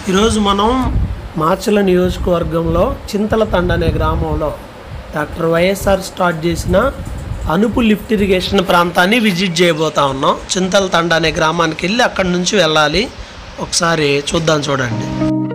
ఈరోజు మనం మాచల నియోజకవర్గంలో చింతలతండ అనే గ్రామంలో డాక్టర్ వైఎస్ఆర్ స్టార్ట్ చేసిన అనుపు లిఫ్ట్ ఇరిగేషన్ ప్రాంతాన్ని విజిట్ చేయబోతా ఉన్నాం చింతలతండ అనే గ్రామానికి వెళ్ళి అక్కడి నుంచి వెళ్ళాలి ఒకసారి చూద్దాం చూడండి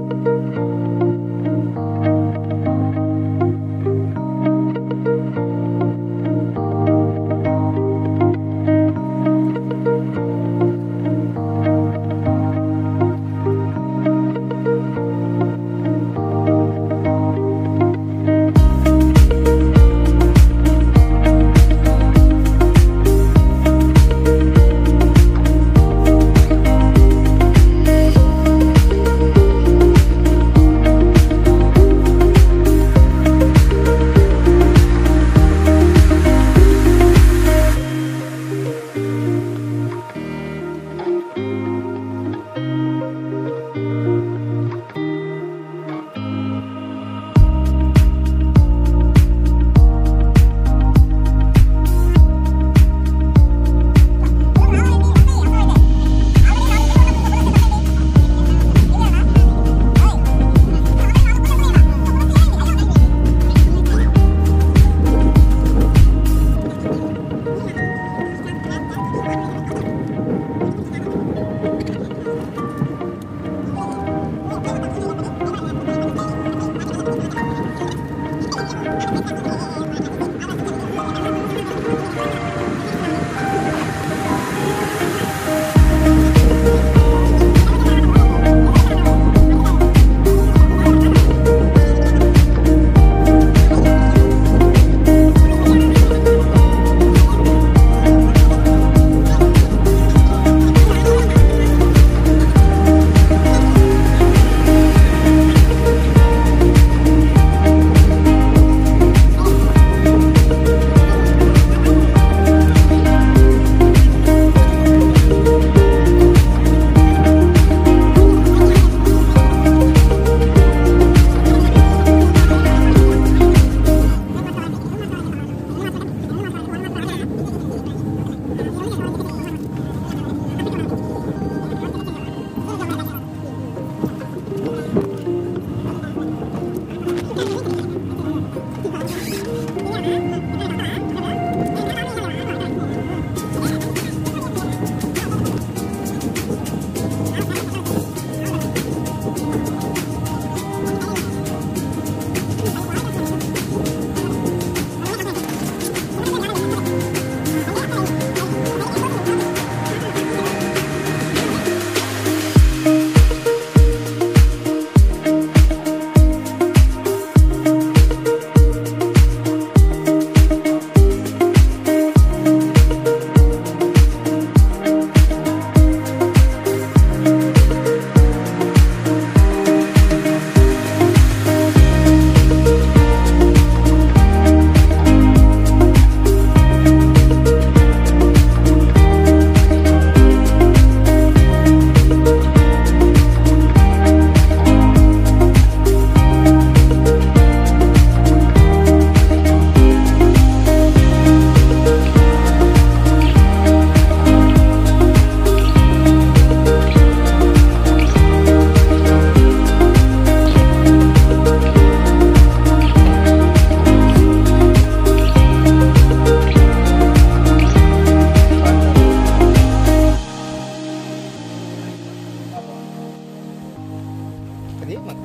అది మన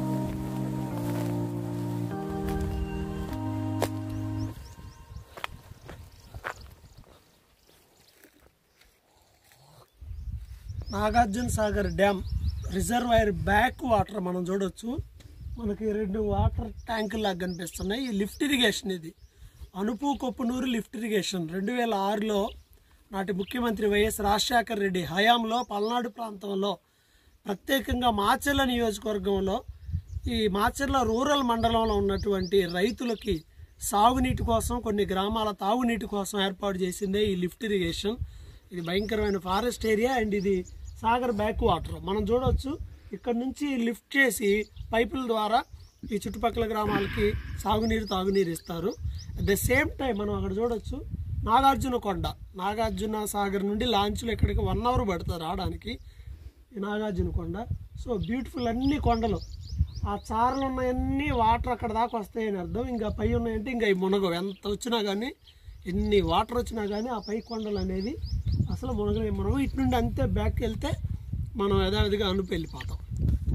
Nagarjuna Sagar dam reservoir back water మనం చూడొచ్చు మనకి రెండు వాటర్ ట్యాంకులు లాగా కనిపిస్తున్నాయి ఈ లిఫ్ట్ ఇరిగేషన్ ఇది అనుపు కొప్పునూరు లిఫ్ట్ ఇరిగేషన్ రెండు వేల ఆరులో నాటి ముఖ్యమంత్రి వైఎస్ రాజశేఖర రెడ్డి హయాంలో పల్నాడు ప్రాంతంలో ప్రత్యేకంగా మాచెల్ల నియోజకవర్గంలో ఈ మాచెర్ల రూరల్ మండలంలో ఉన్నటువంటి రైతులకి సాగునీటి కోసం కొన్ని గ్రామాల తాగునీటి కోసం ఏర్పాటు చేసిందే ఈ లిఫ్ట్ ఇరిగేషన్ ఇది భయంకరమైన ఫారెస్ట్ ఏరియా అండ్ ఇది సాగర్ బ్యాక్ వాటర్ మనం చూడవచ్చు ఇక్కడ నుంచి లిఫ్ట్ చేసి పైపుల ద్వారా ఈ చుట్టుపక్కల గ్రామాలకి సాగునీరు తాగునీరు ఇస్తారు అట్ ద సేమ్ టైం మనం అక్కడ చూడొచ్చు నాగార్జున కొండ నాగార్జున సాగర్ నుండి లాంచ్లు ఇక్కడికి వన్ అవర్ పడుతుంది రావడానికి ఈ నాగార్జున కొండ సో బ్యూటిఫుల్ అన్ని కొండలు ఆ చారలు ఉన్నాయన్నీ వాటర్ అక్కడ దాకా వస్తాయని అర్థం ఇంకా పై ఉన్నాయంటే ఇంకా ఈ మునగవు ఎంత వచ్చినా కానీ ఎన్ని వాటర్ వచ్చినా కానీ ఆ పై కొండలు అనేది అసలు మునగలే మునగవు ఇటు నుండి అంతే బ్యాక్ వెళ్తే మనం యథావిధిగా అనుపు వెళ్ళిపోతాం